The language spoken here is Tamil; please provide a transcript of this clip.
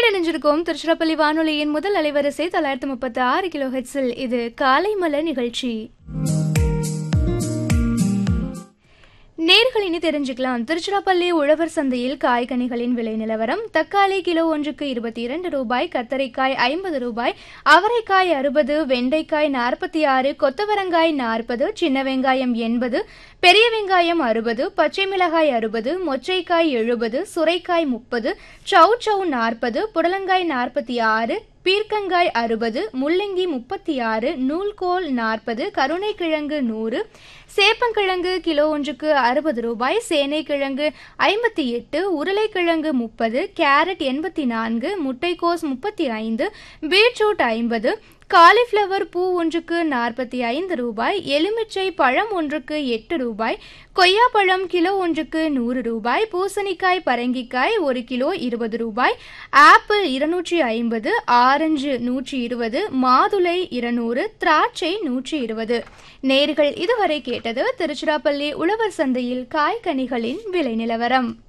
கேடணிஞ்சிருக்கோம் திருச்சிராப்பள்ளி வானொலியின் முதல் அலைவரிசை தொள்ளாயிரத்தி முப்பத்தி ஆறு கிலோ ஹெட்ஸில் இது காலை மலர் நிகழ்ச்சி நேர்களினி தெரிஞ்சுக்கலாம் திருச்சிராப்பள்ளி உழவர் சந்தையில் காய்கனிகளின் விலை நிலவரம் தக்காளி கிலோ ஒன்றுக்கு இருபத்தி இரண்டு ரூபாய் கத்தரிக்காய் ஐம்பது ரூபாய் அவரைக்காய் அறுபது வெண்டைக்காய் நாற்பத்தி ஆறு கொத்தவரங்காய் நாற்பது சின்ன வெங்காயம் எண்பது பெரிய வெங்காயம் அறுபது பச்சை மிளகாய் அறுபது மொச்சைக்காய் எழுபது சுரைக்காய் முப்பது சௌ சௌ நாற்பது புடலங்காய் நாற்பத்தி ஆறு பீர்க்கங்காய் அறுபது முள்ளங்கி முப்பத்தி ஆறு நூல்கோல் நாற்பது கருணைக்கிழங்கு நூறு சேப்பங்கிழங்கு கிலோ ஒன்றுக்கு அறுபது ரூபாய் சேனைக்கிழங்கு ஐம்பத்தி எட்டு உருளைக்கிழங்கு முப்பது கேரட் எண்பத்தி நான்கு முட்டைக்கோஸ் முப்பத்தி ஐந்து பீட்ரூட் ஐம்பது காலிஃப்ளவர் பூ ஒன்றுக்கு நாற்பத்தி ஐந்து ரூபாய் எலுமிச்சை பழம் ஒன்றுக்கு எட்டு ரூபாய் கொய்யாப்பழம் கிலோ ஒன்றுக்கு நூறு ரூபாய் பூசணிக்காய் பரங்கிக்காய் ஒரு கிலோ இருபது ரூபாய் ஆப்பிள் இருநூற்றி ஐம்பது ஆரஞ்சு நூற்றி இருபது மாதுளை இருநூறு திராட்சை நூற்றி இருபது நேர்கள் இதுவரை கேட்டது திருச்சிராப்பள்ளி உழவர் சந்தையில் காய்கனிகளின் விலை நிலவரம்